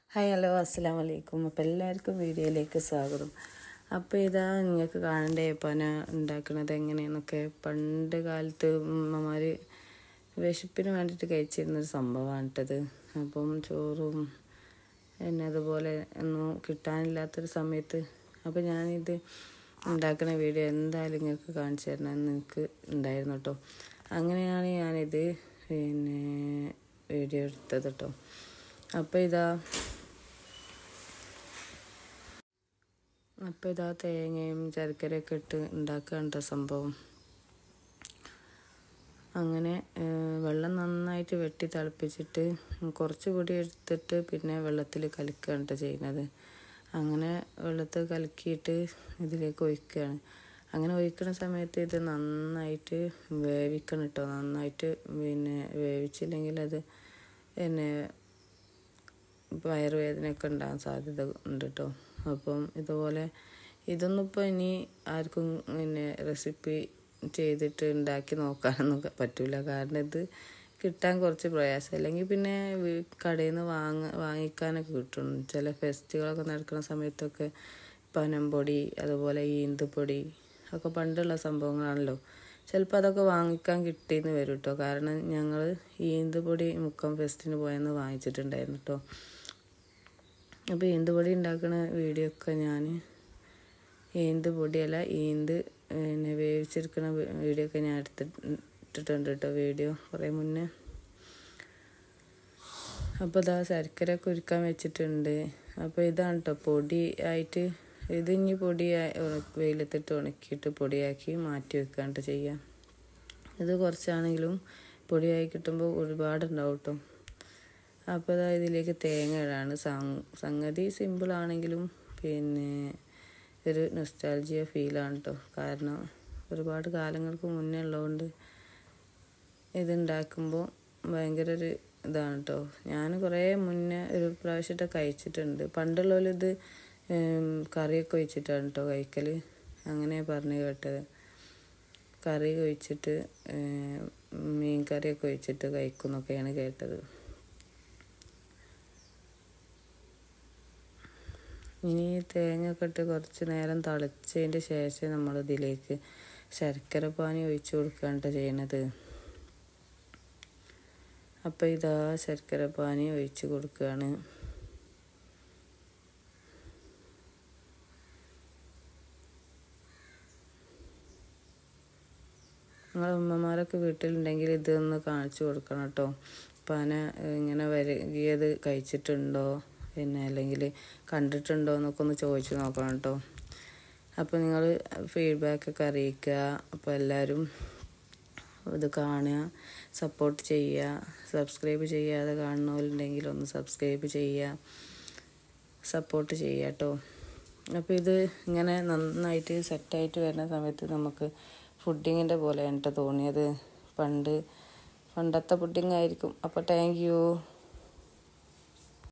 hi hello അസ്സാം വലൈക്കും അപ്പോൾ എല്ലാവർക്കും വീഡിയോയിലേക്ക് സ്വാഗതം അപ്പോൾ ഇതാ നിങ്ങൾക്ക് കാണണ്ടേ പന ഉണ്ടാക്കുന്നത് എങ്ങനെയെന്നൊക്കെ പണ്ട് കാലത്ത് ഉമ്മമാർ വിശപ്പിന് വേണ്ടിയിട്ട് കഴിച്ചിരുന്നൊരു സംഭവമാണ് കേട്ടത് അപ്പം ചോറും പിന്നെ അതുപോലെ ഒന്നും കിട്ടാനില്ലാത്തൊരു സമയത്ത് അപ്പോൾ ഞാനിത് ഉണ്ടാക്കുന്ന വീഡിയോ എന്തായാലും നിങ്ങൾക്ക് കാണിച്ചു തരണമെന്ന് എനിക്ക് ഉണ്ടായിരുന്നു കേട്ടോ അങ്ങനെയാണ് ഞാനിത് പിന്നെ വീഡിയോ എടുത്തത് കേട്ടോ അപ്പോൾ ഇതാ അപ്പോൾ ഇതാ തേങ്ങയും ശർക്കരയൊക്കെ ഇട്ട് ഉണ്ടാക്കുകയാണ് സംഭവം അങ്ങനെ വെള്ളം നന്നായിട്ട് വെട്ടി തിളപ്പിച്ചിട്ട് കുറച്ച് പൊടി എടുത്തിട്ട് പിന്നെ വെള്ളത്തിൽ കലക്കുകയാണ് ചെയ്യുന്നത് അങ്ങനെ വെള്ളത്തിൽ കലക്കിയിട്ട് ഇതിലേക്ക് ഒഴിക്കുകയാണ് അങ്ങനെ ഒഴിക്കുന്ന സമയത്ത് ഇത് നന്നായിട്ട് വേവിക്കണം കേട്ടോ നന്നായിട്ട് പിന്നെ വേവിച്ചില്ലെങ്കിൽ അത് പിന്നെ വയറുവേദനയൊക്കെ ഉണ്ടാകാൻ സാധ്യത ഉണ്ട് കേട്ടോ അപ്പം ഇതുപോലെ ഇതൊന്നും ഇപ്പോൾ ഇനി ആർക്കും പിന്നെ റെസിപ്പി ചെയ്തിട്ട് ഉണ്ടാക്കി നോക്കാനൊന്നും പറ്റില്ല കാരണം ഇത് കിട്ടാൻ കുറച്ച് പ്രയാസം അല്ലെങ്കിൽ പിന്നെ കടയിൽ നിന്ന് വാങ്ങ വാങ്ങിക്കാനൊക്കെ കിട്ടും ചില ഫെസ്റ്റുകളൊക്കെ നടക്കുന്ന സമയത്തൊക്കെ പനംപൊടി അതുപോലെ ഈന്തുപൊടി ഒക്കെ പണ്ടുള്ള സംഭവങ്ങളാണല്ലോ ചിലപ്പോൾ അതൊക്കെ വാങ്ങിക്കാൻ കിട്ടിയെന്ന് വരും കേട്ടോ കാരണം ഞങ്ങൾ ഈന്തുപൊടി മുക്കം ഫെസ്റ്റിന് പോയെന്ന് വാങ്ങിച്ചിട്ടുണ്ടായിരുന്നു കേട്ടോ അപ്പോൾ ഈന്ത് പൊടി ഉണ്ടാക്കുന്ന വീഡിയോ ഒക്കെ ഞാൻ ഈന്ത് പൊടിയല്ല ഈന്ത് പിന്നെ വേവിച്ചെടുക്കുന്ന വീഡിയോ ഒക്കെ ഞാൻ എടുത്തിട്ടുണ്ട് കേട്ടോ വീഡിയോ കുറേ മുന്നേ അപ്പോൾ ഇതാ ശർക്കര കുരുക്കാൻ വെച്ചിട്ടുണ്ട് അപ്പോൾ ഇതാണ് കേട്ടോ പൊടി ആയിട്ട് ഇത് ഇനി പൊടി വെയിലത്തിട്ട് ഉണക്കിയിട്ട് പൊടിയാക്കി മാറ്റി വെക്കാണ്ട് ചെയ്യാം ഇത് കുറച്ചാണെങ്കിലും പൊടിയായി കിട്ടുമ്പോൾ ഒരുപാടുണ്ടാവും കേട്ടോ അപ്പോൾ അതാ ഇതിലേക്ക് തേങ്ങ ഇടാണ് സംഗതി സിമ്പിളാണെങ്കിലും പിന്നെ ഒരു നൊസ്റ്റാൾജിയ ഫീലാണ് കേട്ടോ കാരണം ഒരുപാട് കാലങ്ങൾക്ക് മുന്നേ ഉള്ളതുകൊണ്ട് ഇതുണ്ടാക്കുമ്പോൾ ഭയങ്കര ഒരു ഇതാണ് കേട്ടോ ഞാൻ കുറേ മുന്നേ ഒരു പ്രാവശ്യമായിട്ട് കഴിച്ചിട്ടുണ്ട് പണ്ടുള്ളവർ ഇത് കറിയൊക്കെ ഒഴിച്ചിട്ടാണ് കേട്ടോ കഴിക്കൽ അങ്ങനെ പറഞ്ഞു കേട്ടത് കറി ഒഴിച്ചിട്ട് മീൻ കറിയൊക്കെ ഒഴിച്ചിട്ട് കഴിക്കുന്നൊക്കെയാണ് കേട്ടത് ഇനി തേങ്ങ ഒക്കെ ഇട്ട് കുറച്ച് നേരം തിളച്ചതിൻ്റെ ശേഷം നമ്മൾ ഇതിലേക്ക് ശർക്കര പാനി ഒഴിച്ചു കൊടുക്കുകയാണ് ചെയ്യണത് അപ്പോൾ ഇതാ ശർക്കര പാനി ഒഴിച്ച് കൊടുക്കുകയാണ് നിങ്ങളെ ഉമ്മമാരൊക്കെ വീട്ടിലുണ്ടെങ്കിൽ ഇതൊന്ന് കാണിച്ചു കൊടുക്കണം കേട്ടോ പന ഇങ്ങനെ വരകിയത് കഴിച്ചിട്ടുണ്ടോ പിന്നെ അല്ലെങ്കിൽ കണ്ടിട്ടുണ്ടോ എന്നൊക്കെ ഒന്ന് ചോദിച്ചു നോക്കണം കേട്ടോ അപ്പോൾ നിങ്ങൾ ഫീഡ്ബാക്കൊക്കെ അറിയിക്കുക അപ്പോൾ എല്ലാവരും ഇത് കാണുക സപ്പോർട്ട് ചെയ്യുക സബ്സ്ക്രൈബ് ചെയ്യാതെ കാണുന്നവരുണ്ടെങ്കിൽ ഒന്ന് സബ്സ്ക്രൈബ് ചെയ്യുക സപ്പോർട്ട് ചെയ്യുക കേട്ടോ അപ്പോൾ ഇത് ഇങ്ങനെ നന്നായിട്ട് സെറ്റായിട്ട് വരുന്ന സമയത്ത് നമുക്ക് ഫുഡിങ്ങിൻ്റെ പോലെയാണ് കേട്ടോ തോന്നിയത് പണ്ട് പണ്ടത്തെ പുഡിംഗ് ആയിരിക്കും അപ്പോൾ താങ്ക് യു